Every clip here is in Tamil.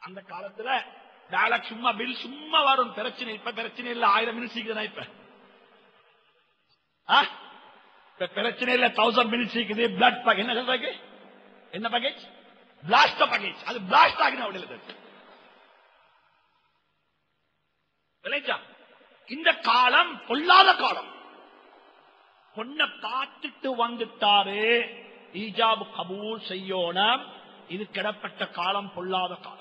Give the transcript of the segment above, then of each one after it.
அந்த காலத்துல டயலாக் சும்மா பில் சும்மா வரும் பிரச்சனை இப்ப பிரச்சனை இல்ல ஆயிரம் மினிட்ஸ் சீக்குதுனா இப்ப ஆ? இப்ப பிரச்சனை இல்ல தௌசண்ட் மினிட்ஸ் சீக்குது பிளட் பேக் என்ன சொல்றாங்க என்ன பேக்கேஜ் பிளாஸ்ட் பேக்கேஜ் அது பிளாஸ்ட் ஆகின அப்படி விளைச்சா இந்த காலம் பொல்லாத காலம் பொண்ண பார்த்துட்டு வந்துட்டாரு ஈஜாபு கபூல் செய்யோணும் இது கிடப்பட்ட காலம் பொல்லாத காலம்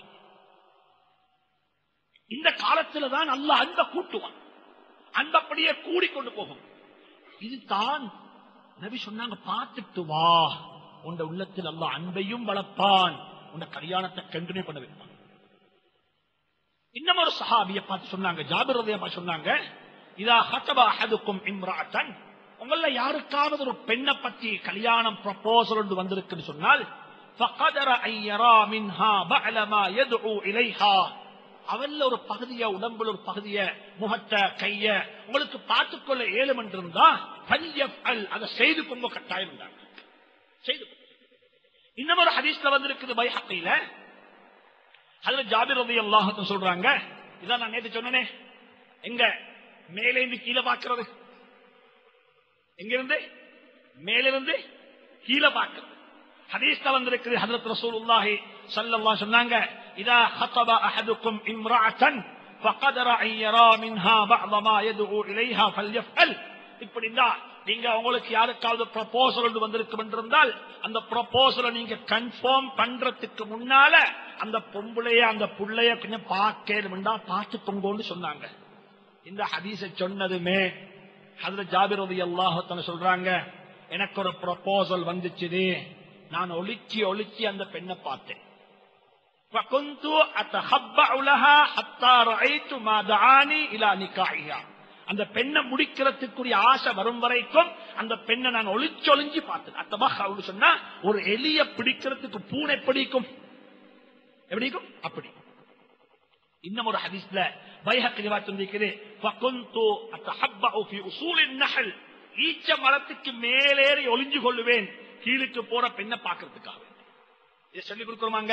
இந்த காலத்துல தான் நல்ல அன்ப கூட்டுவான் அன்பப்படியே கூடிக்கொண்டு போகும் இதுதான் நபி சொன்னாங்க பார்த்துட்டு வா உண்ட உள்ளத்தில் அல்ல அன்பையும் வளர்ப்பான் உண்ட கல்யாணத்தை கண்டினியூ பண்ண வைப்பான் இன்னும் ஒரு சஹாபிய பார்த்து சொன்னாங்க ஜாபிர் ரலியல்லாஹு அன்ஹு சொன்னாங்க இதா ஹதப அஹதுக்கும் இம்ராஅத்தன் உங்கள யாருக்காவது ஒரு பெண்ணை பத்தி கல்யாணம் ப்ரப்போசல் ஒன்று வந்திருக்குன்னு சொன்னால் فقدر ان يرى منها بعل ما يدعو اليها அவல்ல ஒரு பகுதிய உடம்புல ஒரு பகுதிய முகத்த கைய உங்களுக்கு பார்த்துக்கொள்ள ஏழும் என்றிருந்தா ஃபல்யஃப்அல் அதை செய்து கொங்க கட்டாயம் என்றாங்க செய்து கொங்க. இன்னும் ஒரு ஹதீஸ்ல வந்திருக்குது பைஹக்கில அதுல ஜாபிர் ரதி அல்லாஹ் சொல்றாங்க இதான் நான் நேத்து சொன்னனே எங்க மேலே இருந்து கீழே பார்க்கிறது எங்க இருந்து மேலிருந்து கீழே பார்க்கிறது ஹதீஸ்ல வந்திருக்குது ஹதரத் ரசூலுல்லாஹி ஸல்லல்லாஹு சொன்னாங்க இதா خطب احدكم امراه فقدر ان يرى منها بعض ما يدعو اليها فليفعل இப்படின்னா நீங்க உங்களுக்கு யாருக்காவது ப்ரப்போசல் ஒன்று வந்திருக்கும் என்றிருந்தால் அந்த ப்ரப்போசலை நீங்க கன்ஃபார்ம் பண்றதுக்கு முன்னால அந்த பொம்பளைய அந்த புள்ளைய கொஞ்சம் பார்க்கணும்டா பார்த்துக்கோங்கன்னு சொன்னாங்க இந்த ஹதீஸ சொன்னதுமே அதுல ஜாபிர் ரதி அல்லாஹத்தன சொல்றாங்க எனக்கு ஒரு ப்ரப்போசல் வந்துச்சுது நான் ஒளிச்சி ஒளிச்சி அந்த பெண்ணை பார்த்தேன் فكنت أتخبأ لها حتى رأيت ما دعاني إلى نكاحها அந்த பெண்ணை முடிக்கிறதுக்குரிய ஆசை வரும் வரைக்கும் அந்த பெண்ணை நான் ஒளிச்சு ஒளிஞ்சு பார்த்தேன் அத்தபா அவரு சொன்னா ஒரு எலிய பிடிக்கிறதுக்கு பூனை பிடிக்கும் எப்படிக்கும் அப்படி இன்னும் ஒரு ஹதீஸ்ல பைஹக் ரிவாயத் வந்திருக்குது ஃபகுந்து அத்தஹப்பஉ ஃபி உசூலின் நஹல் ஈச்ச மரத்துக்கு மேலேறி ஒளிஞ்சு கொள்ளுவேன் கீழுக்கு போற பெண்ணை பார்க்கிறதுக்காக இதை சொல்லி கொடுக்கிறோமாங்க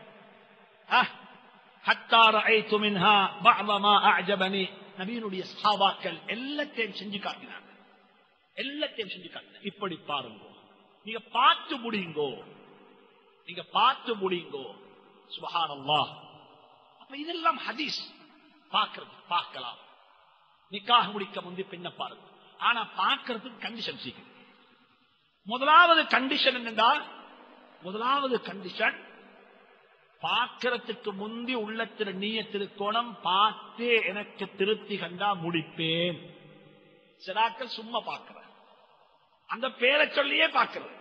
ஹத்தா ரஅய்து மின்ஹா பஅத மா அஅஜபனி நபியினுடைய சஹாபாக்கள் எல்லாத்தையும் செஞ்சு காட்டினாங்க எல்லாத்தையும் செஞ்சு காட்டினாங்க இப்படி பாருங்க நீங்க பார்த்து முடியுங்கோ நீங்க பார்த்து முடியுங்கோ சுபஹானல்லாஹ் அப்ப இதெல்லாம் ஹதீஸ் பார்க்கிறது பார்க்கலாம் நிக்காக முடிக்க முந்தி பின்ன பாருங்க ஆனா பார்க்கறதுக்கு கண்டிஷன் சீக்கிரம் முதலாவது கண்டிஷன் என்னடா முதலாவது கண்டிஷன் பார்க்கறதுக்கு முந்தி உள்ளத்தில் நீய திருக்கோணம் பார்த்து எனக்கு திருப்தி கண்டா முடிப்பேன் சிலாக்கள் சும்மா பார்க்கிற அந்த பேரை சொல்லியே பார்க்கிறது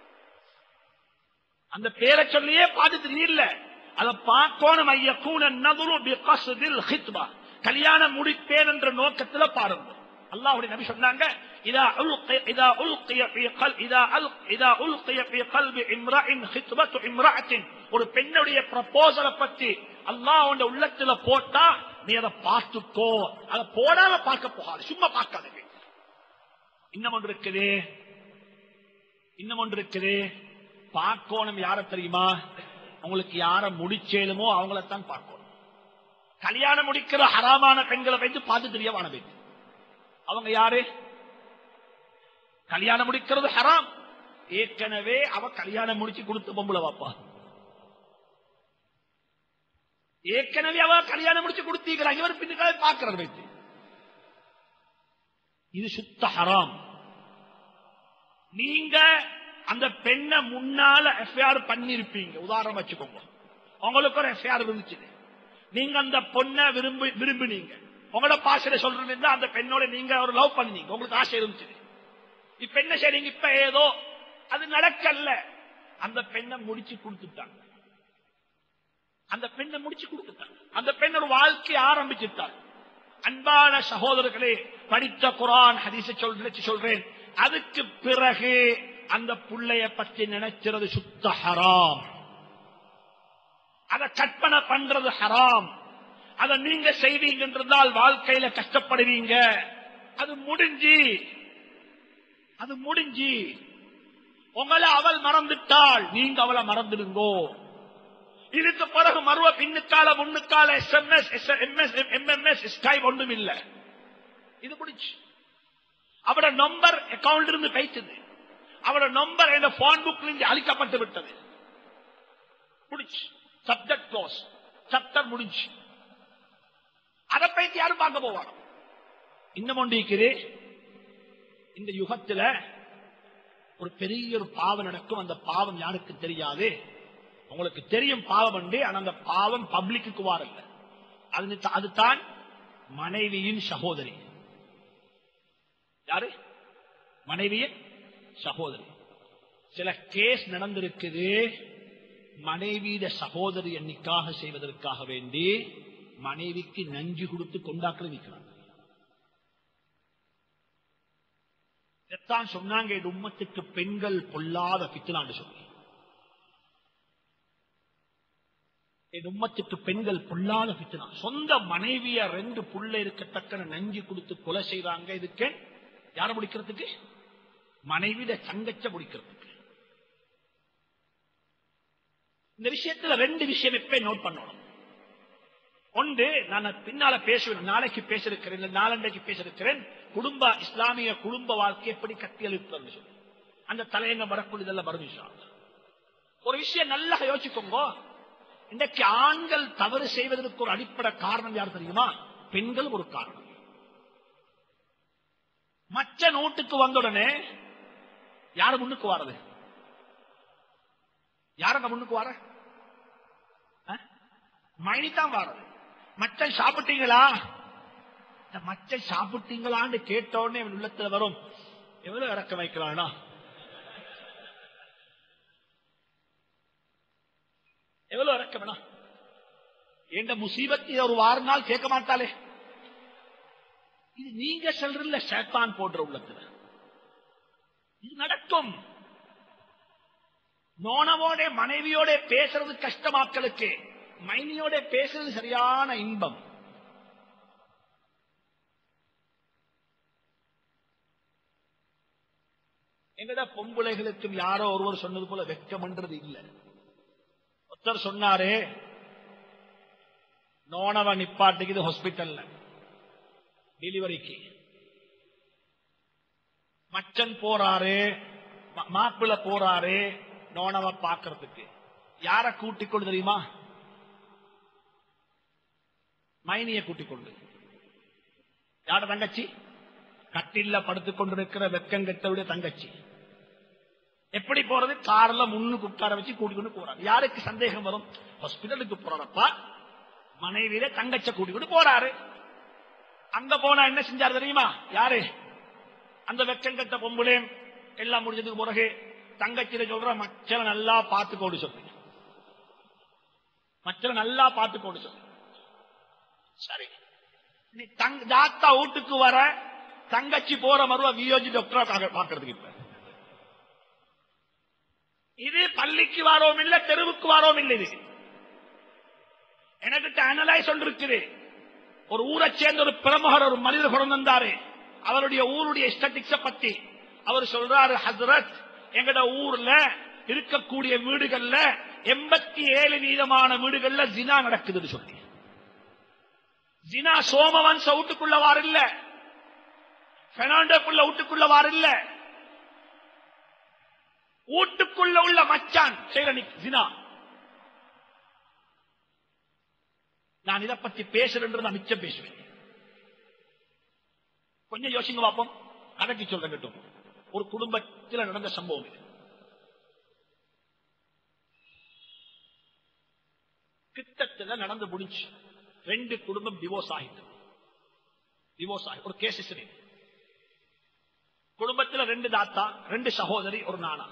அந்த பேரை சொல்லியே பார்த்துட்டு இல்ல அதை பார்க்கணும் ஐயக்கூன நதுரு பிகஸ்தில் ஹித்பா கல்யாணம் முடிப்பேன் என்ற நோக்கத்துல பாருங்க அல்லாஹ்வுடைய நபி சொன்னாங்க இதா உல்கி இதா உல்கிய ஃபீ கல் இதா அல் இதா உல்கிய ஃபீ கல்பி இம்ராஇன் ஹித்பத்து இம்ராஅத்தின் ஒரு பெண்ணுடைய ப்ரப்போசலை பத்தி அல்லாஹ்வுடைய உள்ளத்துல போட்டா நீ அதை பார்த்துக்கோ அதை போடாம பார்க்க போகாது சும்மா பார்க்காதீங்க இன்னும் ஒன்று இருக்குது இன்னும் ஒன்று இருக்குது பார்க்கணும் யார தெரியுமா உங்களுக்கு யார முடிச்சேலுமோ அவங்களைத்தான் பார்க்கணும் கல்யாணம் முடிக்கிற ஹராமான பெண்களை வைத்து பார்த்து தெரியவான பேச்சு அவங்க யாரு கல்யாணம் முடிக்கிறது ஹராம் ஏற்கனவே அவ கல்யாணம் முடிச்சு கொடுத்த பொம்பளை வாப்பா ஏற்கனவே அவ கல்யாணம் முடிச்சு கொடுத்தீங்கிறாங்க இவர் பின்னுக்காக பார்க்கிறது வைத்து இது சுத்த ஹராம் நீங்க அந்த பெண்ணை முன்னால எஃப்ஐஆர் பண்ணிருப்பீங்க உதாரணம் வச்சுக்கோங்க உங்களுக்கு ஒரு எஃப்ஐஆர் இருந்துச்சு நீங்க அந்த பொண்ணை விரும்பி விரும்பினீங்க உங்களோட பாஷையில சொல்றது அந்த பெண்ணோட நீங்க ஒரு லவ் பண்ணீங்க உங்களுக்கு ஆசை இருந்துச்சு இப்ப என்ன செய்றீங்க இப்ப ஏதோ அது நடக்கல அந்த பெண்ணை முடிச்சு கொடுத்துட்டாங்க அந்த பெண்ணை முடிச்சு கொடுத்துட்டாங்க அந்த பெண் ஒரு வாழ்க்கையை ஆரம்பிச்சுட்டாங்க அன்பான சகோதரர்களே படித்த குரான் ஹதீஸ சொல்ற சொல்றேன் அதுக்கு பிறகு அந்த புள்ளைய பற்றி நினைக்கிறது சுத்த ஹராம் அதை கற்பனை பண்றது ஹராம் அதை நீங்க செய்வீங்கன்றதால் வாழ்க்கையில கஷ்டப்படுவீங்க அது முடிஞ்சு அது முடிஞ்சு உங்களை அவள் மறந்துட்டாள் நீங்க அவளை மறந்துடுங்கோ இதுக்கு பிறகு மறுவ பின்னுக்கால முன்னுக்கால எஸ்எம்எஸ் எம்எஸ் எம்எம்எஸ் ஸ்கைப் ஒன்றும் இல்ல இது முடிச்சு அவட நம்பர் அக்கவுண்ட் இருந்து வைத்தது அவட நம்பர் என்ற போன் புக்ல இருந்து அழிக்கப்பட்டு விட்டது முடிச்சு சப்ஜெக்ட் க்ளோஸ் சப்டர் முடிஞ்சு அதை பைத்து யாரும் பார்க்க போவாங்க இன்னும் ஒன்று இருக்குது இந்த யுகத்துல ஒரு பெரிய ஒரு பாவம் நடக்கும் அந்த பாவம் யாருக்கு தெரியாது உங்களுக்கு தெரியும் பாவம் உண்டு ஆனா அந்த பாவம் பப்ளிக்கு வாரல்ல அது அதுதான் மனைவியின் சகோதரி யாரு மனைவியின் சகோதரி சில கேஸ் நடந்திருக்குது மனைவியிட சகோதரி எண்ணிக்காக செய்வதற்காக வேண்டி மனைவிக்கு நஞ்சு கொடுத்து கொண்டாக்கள் நிற்கிறாங்க இதைத்தான் சொன்னாங்க இந்த உம்மத்துக்கு பெண்கள் பொல்லாத பித்தலான்னு சொல்லி என் உம்மத்துக்கு பெண்கள் பொல்லாத பித்தனா சொந்த மனைவிய ரெண்டு புள்ள இருக்கத்தக்க நஞ்சு கொடுத்து கொலை செய்றாங்க இதுக்கு யார முடிக்கிறதுக்கு மனைவிட தங்கச்ச முடிக்கிறதுக்கு இந்த விஷயத்துல ரெண்டு விஷயம் எப்ப நோட் பண்ணணும் ஒன்று நான் பின்னால பேசுவேன் நாளைக்கு பேசிருக்கிறேன் இல்ல நாளண்டைக்கு பேசிருக்கிறேன் குடும்ப இஸ்லாமிய குடும்ப வாழ்க்கை எப்படி கட்டியெழுப்பது சொல்லி அந்த தலையங்க வரக்குள் இதெல்லாம் வரும் இன்ஷா அல்லாஹ். ஒரு விஷயம் நல்லா யோசிக்கோங்க இன்றைக்கு ஆண்கள் தவறு செய்வதற்கு ஒரு அடிப்படை காரணம் யார் தெரியுமா பெண்கள் ஒரு காரணம் மற்ற நோட்டுக்கு வந்த உடனே யாரு முன்னுக்கு வாரது யாரங்க முன்னுக்கு வார மைனி தான் வாரது மச்ச சாப்பிட்டீங்களா இந்த மச்ச சாப்பிட்டீங்களான்னு கேட்ட உடனே இவன் உள்ளத்துல வரும் எவ்வளவு இறக்க வைக்கலாம்னா எவ்வளவு இறக்க வேணா என்ற முசீபத் இதை ஒரு வார நாள் கேட்க மாட்டாளே இது நீங்க சொல்றதுல சேத்தான் போடுற உள்ளத்துல இது நடக்கும் நோனவோட மனைவியோட பேசுறது கஷ்டமாக்களுக்கு மைனியோட பேசுறது சரியான இன்பம் எங்கட பொம்புளைகளுக்கும் யாரோ ஒருவர் சொன்னது போல வெக்கம்ன்றது இல்ல ஒருத்தர் சொன்னாரு நோனவ நிப்பாட்டுக்குது ஹாஸ்பிட்டல்ல டெலிவரிக்கு மச்சன் போறாரு மா- மாப்பிள்ளை போறாரு நோனவ பாக்குறதுக்கு யார கூட்டிக் கொண்டு தெரியுமா மைனிய கூட்டிக் கொண்டு யார தங்கச்சி கட்டில்ல படுத்துக் கொண்டிருக்கிற வெக்கங்கெட்டவுடைய தங்கச்சி எப்படி போறது கார்ல முன்னுக்கு உட்கார வச்சு கூட்டிக் கொண்டு போறாரு யாருக்கு சந்தேகம் வரும் ஹாஸ்பிட்டலுக்கு போறப்பா மனைவியில தங்கச்ச கூட்டிக் கொண்டு போறாரு அங்க போனா என்ன செஞ்சாரு தெரியுமா யாரு அந்த வெக்கங்கட்ட பொம்புலே எல்லாம் முடிஞ்சதுக்கு பிறகு தங்கச்சியில சொல்ற மச்சல நல்லா பார்த்துக்கோடு சொல்லு மச்சல நல்லா பார்த்துக்கோடு சொல்லு சரி நீ தங்க தாத்தா வீட்டுக்கு வர தங்கச்சி போற மறுவா வியோஜி டாக்டரா பாக்குறதுக்கு இப்ப இது பள்ளிக்கு வாரோம் இல்ல தெருவுக்கு வாரோம் இல்ல இது எனக்கிட்ட அனலைஸ் ஒன்று இருக்குது ஒரு ஊரை சேர்ந்த ஒரு பிரமுகர் ஒரு மனிதர் கொண்டு வந்தாரு அவருடைய ஊருடைய ஸ்டட்டிக்ஸ பத்தி அவர் சொல்றாரு ஹசரத் எங்கட ஊர்ல இருக்கக்கூடிய வீடுகள்ல எண்பத்தி ஏழு வீதமான வீடுகள்ல ஜினா நடக்குதுன்னு சொல்லி ஜினா சோமவன்ச வீட்டுக்குள்ள வாரில்ல பெர்னாண்டோக்குள்ள வீட்டுக்குள்ள வாரில்ல வீட்டுக்குள்ள உள்ள மச்சான் செய்யற ஜினா நான் இதை பத்தி பேசுறேன்றது நான் மிச்சம் பேசுவேன் கொஞ்சம் யோசிங்க பார்ப்போம் கணக்கு சொல்றேன் கேட்டும் ஒரு குடும்பத்தில் நடந்த சம்பவம் இது கிட்டத்தில் நடந்து முடிஞ்சு ரெண்டு குடும்பம் டிவோர்ஸ் ஆகிட்டு டிவோர்ஸ் ஆகி ஒரு கேஸ் சரி குடும்பத்தில் ரெண்டு தாத்தா ரெண்டு சகோதரி ஒரு நானா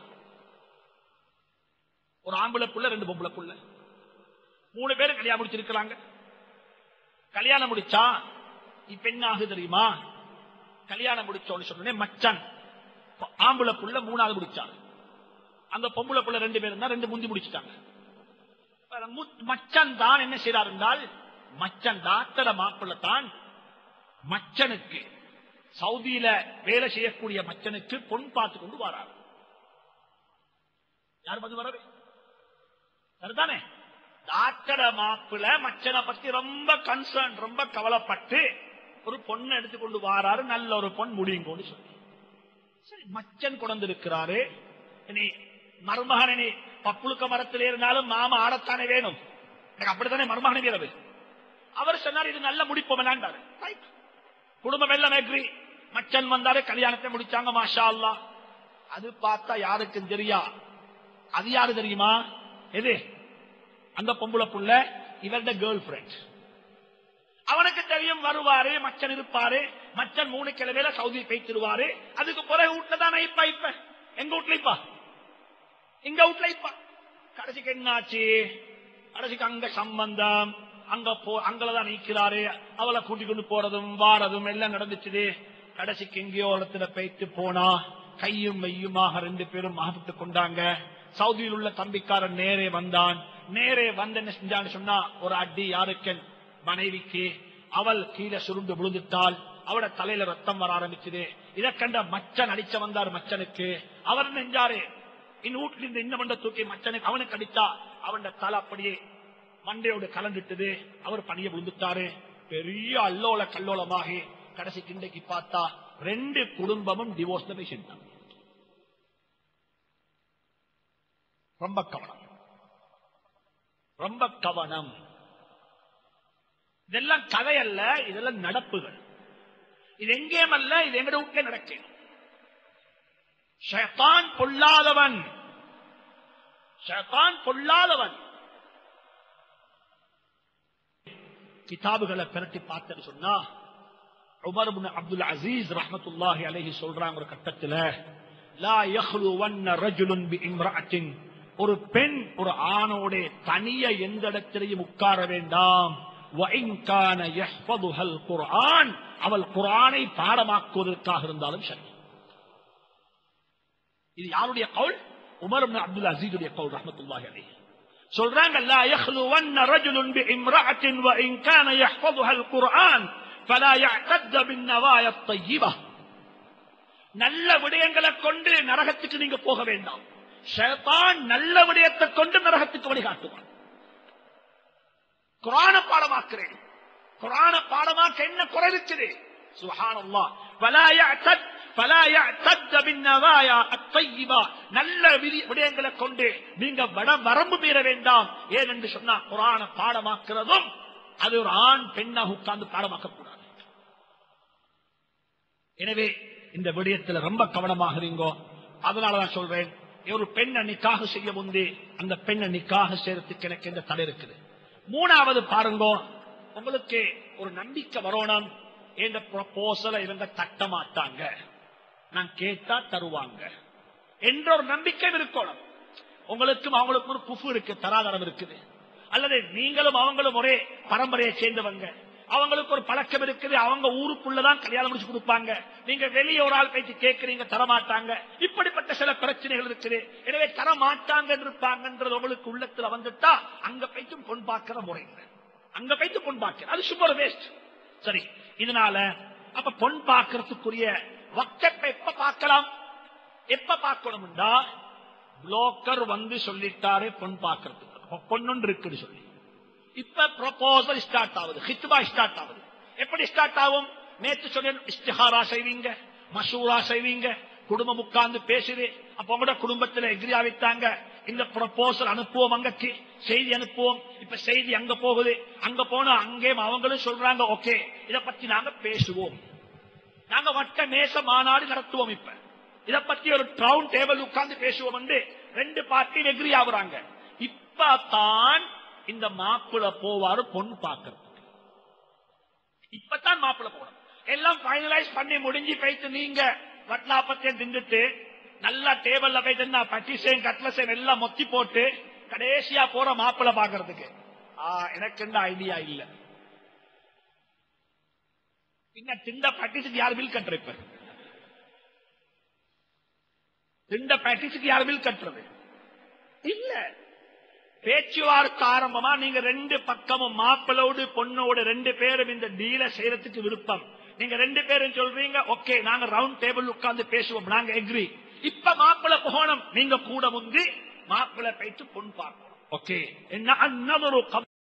ஒரு ஆம்பளை புள்ள ரெண்டு பொம்பளை புள்ள மூணு பேரும் கல்யாணம் முடிச்சிருக்கிறாங்க கல்யாணம் முடிச்சா இப்ப என்ன ஆகுது தெரியுமா கல்யாணம் முடிச்சோன்னு சொன்னே மச்சான் ஆம்பளை புள்ள மூணாவது முடிச்சாங்க அந்த பொம்பளை புள்ள ரெண்டு பேரும் தான் ரெண்டு முந்தி முடிச்சிட்டாங்க மு- மச்சான் தான் என்ன செய்றார் என்றால் மச்சன் டாக்டர மாப்பிள்ள தான் மச்சனுக்கு சவுதியில வேலை செய்யக்கூடிய மச்சனுக்கு பொன் பார்த்து கொண்டு வரார் யார் வந்து வராது சரிதானே ஆக்கட மாப்பிள மச்சனை பத்தி ரொம்ப கன்சர்ன் ரொம்ப கவலைப்பட்டு ஒரு பொண்ணை எடுத்துக்கொண்டு வாராரு நல்ல ஒரு பொன் முடியுங்கோன்னு சொல்லி சரி மச்சன் கொண்டு இருக்கிறாரு இனி மருமகன் இனி பப்புளுக்க மரத்தில் இருந்தாலும் மாமா ஆடத்தானே வேணும் எனக்கு அப்படித்தானே மருமகன் வீரவு அவர் சொன்னார் இது நல்ல முடிப்போம் வேண்டாரு Right. குடும்பம் எல்லாம் அக்ரி மச்சன் வந்தாரு கல்யாணத்தை முடிச்சாங்க மாஷா அல்லாஹ் அது பார்த்தா யாருக்கும் தெரியா அது யாரு தெரியுமா எது அந்த பொம்பளை புள்ள இவருடைய கேர்ள் ஃபிரெண்ட் அவனுக்கு தெரியும் வருவாரு மச்சன் இருப்பாரு மச்சன் மூணு கிழமையில சவுதி போய்த்திருவாரு அதுக்கு பிறகு வீட்டுல தானே இப்ப இப்ப எங்க வீட்டுல இப்ப இங்க வீட்டுல இப்ப கடைசிக்கு என்னாச்சு கடைசிக்கு அங்க சம்பந்தம் அங்க போ அங்கதான் நிக்கிறாரு அவளை கூட்டிக் கொண்டு போறதும் வாரதும் எல்லாம் நடந்துச்சு கடைசிக்கு எங்கேயோ இடத்துல போயிட்டு போனா கையும் மெய்யுமாக ரெண்டு பேரும் மாப்பிட்டு கொண்டாங்க சவுதியில் உள்ள தம்பிக்காரன் நேரே வந்தான் நேரே வந்து என்ன செஞ்சான்னு சொன்னா ஒரு அடி யாருக்கு மனைவிக்கு அவள் கீழே சுருண்டு விழுந்துட்டாள் அவட தலையில ரத்தம் வர ஆரம்பிச்சது இதை கண்ட மச்சன் அடிச்ச வந்தார் மச்சனுக்கு அவர் நெஞ்சாரு இன் வீட்டுல இருந்து இந்த மண்ட தூக்கி மச்சனுக்கு அவனுக்கு அடித்தா அவன் தலை அப்படியே மண்டையோடு கலந்துட்டது அவர் பணிய விழுந்துட்டாரு பெரிய அல்லோல கல்லோலமாகி கடைசி கிண்டைக்கு பார்த்தா ரெண்டு குடும்பமும் டிவோர்ஸ் போய் செஞ்சாங்க ரொம்ப கவனம் ரொம்ப கவனம் இதெல்லாம் கதை அல்ல இதெல்லாம் நடப்புகள் இது எங்கேயும் அல்ல இது எங்கட வீட்டிலே நடக்கும் ஷைத்தான் பொல்லாதவன் ஷைத்தான் பொல்லாதவன் கிதாபுகளை பிரட்டி பார்த்தேன்னு சொன்னா உமர் இப்னு அப்துல் அசீஸ் ரஹ்மத்துல்லாஹி அலைஹி சொல்றாங்க ஒரு கட்டத்துல லா யஹ்லுவன்ன ரஜுலுன் பிஇம்ரஅத்தின் ஒரு பெண் ஒரு ஆணோட தனிய எந்த இடத்திலையும் உட்கார வேண்டாம் وَإِنْ كَانَ يَحْفَظُهَا الْقُرْآنِ அவள் குர்ஆனை பாடமாக்குவதற்காக இருந்தாலும் சரி இது யாருடைய கவுல் உமர் இப்னு அப்துல் அசீதுடைய கவுல் ரஹ்மத்துல்லாஹி அலைஹி சொல்றாங்க லா يخلون رجل بامرأة وإن كان يحفظها القرآن فلا يعتد بالنوايا الطيبة நல்ல விடயங்களை கொண்டு நரகத்துக்கு நீங்க போக வேண்டாம் ஷைத்தான் நல்ல விடயத்தை கொண்டு நரகத்துக்கு வழிகாட்டுவான் குரான பாடமாக்குறேன் குரான பாடமாக்க என்ன குறை இருக்குது சுஹானல்லாஹ் فلا يعتد فلا يعتد بالنوايا الطيبة நல்ல விதி- விடயங்களை கொண்டு நீங்க வட- வரம்பு மீற வேண்டாம் ஏனென்று சொன்னா குரான பாடமாக்குறதும் அது ஒரு ஆண் பெண்ணாக உட்கார்ந்து பாடமாக்க கூடாது எனவே இந்த விடயத்துல ரொம்ப கவனமாக இருங்கோ அதனாலதான் சொல்றேன் ஒரு பெண்ணை நிக்காக செய்ய முந்தே அந்த பெண்ணை நிக்காக செய்யறதுக்கு எனக்கு இந்த தடை இருக்குது மூணாவது பாருங்கோ உங்களுக்கு ஒரு நம்பிக்கை வரணும் என்ற ப்ரொபோசலை இவங்க தட்ட மாட்டாங்க நான் கேட்டா தருவாங்க என்ற ஒரு நம்பிக்கை இருக்கணும் உங்களுக்கும் அவங்களுக்கும் ஒரு குஃபு இருக்கு தராதரம் இருக்குது அல்லது நீங்களும் அவங்களும் ஒரே பரம்பரையை சேர்ந்தவங்க அவங்களுக்கு ஒரு பழக்கம் இருக்குது அவங்க ஊருக்குள்ளதான் கல்யாணம் முடிச்சு கொடுப்பாங்க நீங்க வெளியே ஒரு ஆள் பேச்சு கேட்கறீங்க தரமாட்டாங்க இப்படிப்பட்ட சில பிரச்சனைகள் இருக்குது எனவே தரமாட்டாங்க இருப்பாங்கன்றது உங்களுக்கு உள்ளத்துல வந்துட்டா அங்க போய்த்து பொன் பார்க்கிற முறை இல்லை. அங்க போய்த்து பொன் பார்க்கிற அது சும்மா வேஸ்ட் சரி இதனால அப்ப பொன் பார்க்கறதுக்குரிய வக்கத்தை எப்ப பார்க்கலாம் எப்ப பார்க்கணும்டா புரோக்கர் வந்து சொல்லிட்டாரு பொன் பார்க்கறதுக்கு பொண்ணு இருக்குன்னு சொல்லி இப்ப ப்ரொபோசல் ஸ்டார்ட் ஆகுது ஹித்பா ஸ்டார்ட் ஆகுது எப்படி ஸ்டார்ட் ஆகும் நேத்து சொன்ன இஸ்திஹாரா செய்வீங்க மசூரா செய்வீங்க குடும்பம் உட்கார்ந்து பேசுது அப்ப உங்களோட குடும்பத்துல எகிரி ஆவித்தாங்க இந்த ப்ரொபோசல் அனுப்புவோம் அங்கக்கு செய்தி அனுப்புவோம் இப்ப செய்தி அங்க போகுது அங்க போனா அங்கேயும் அவங்களும் சொல்றாங்க ஓகே இத பத்தி நாங்க பேசுவோம் நாங்க வட்ட மேச மாநாடு நடத்துவோம் இப்ப இத பத்தி ஒரு ரவுண்ட் டேபிள் உட்கார்ந்து பேசுவோம் வந்து ரெண்டு பார்ட்டி எகிரி ஆகுறாங்க இப்பதான் இந்த மாப்பிள போவாரு பொண்ணு பாக்குறதுக்கு இப்பதான் மாப்பிள போகணும் எல்லாம் பைனலைஸ் பண்ணி முடிஞ்சு போயிட்டு நீங்க வட்லாப்பத்தையும் திண்டுட்டு நல்லா டேபிள்ல போயிட்டு நான் பட்டிசையும் கட்லசையும் எல்லாம் மொத்தி போட்டு கடைசியா போற மாப்பிள பாக்குறதுக்கு ஆ, எனக்கு இந்த ஐடியா இல்ல பின்ன திண்ட பட்டிசுக்கு யார் பில் கட்டுற இப்ப திண்ட பட்டிசுக்கு யார் பில் கட்டுறது இல்ல பேச்சுவார்த்தை ஆரம்பமா நீங்க ரெண்டு பக்கமும் மாப்பிளோடு பொண்ணோடு ரெண்டு பேரும் இந்த டீல செய்யறதுக்கு விருப்பம் நீங்க ரெண்டு பேரும் சொல்றீங்க ஓகே நாங்க ரவுண்ட் டேபிள் உட்கார்ந்து பேசுவோம் நாங்க எக்ரி இப்ப மாப்பிள போகணும் நீங்க கூட முந்தி மாப்பிள போயிட்டு பொண்ணு பார்க்கணும் ஓகே என்ன அந்நதரு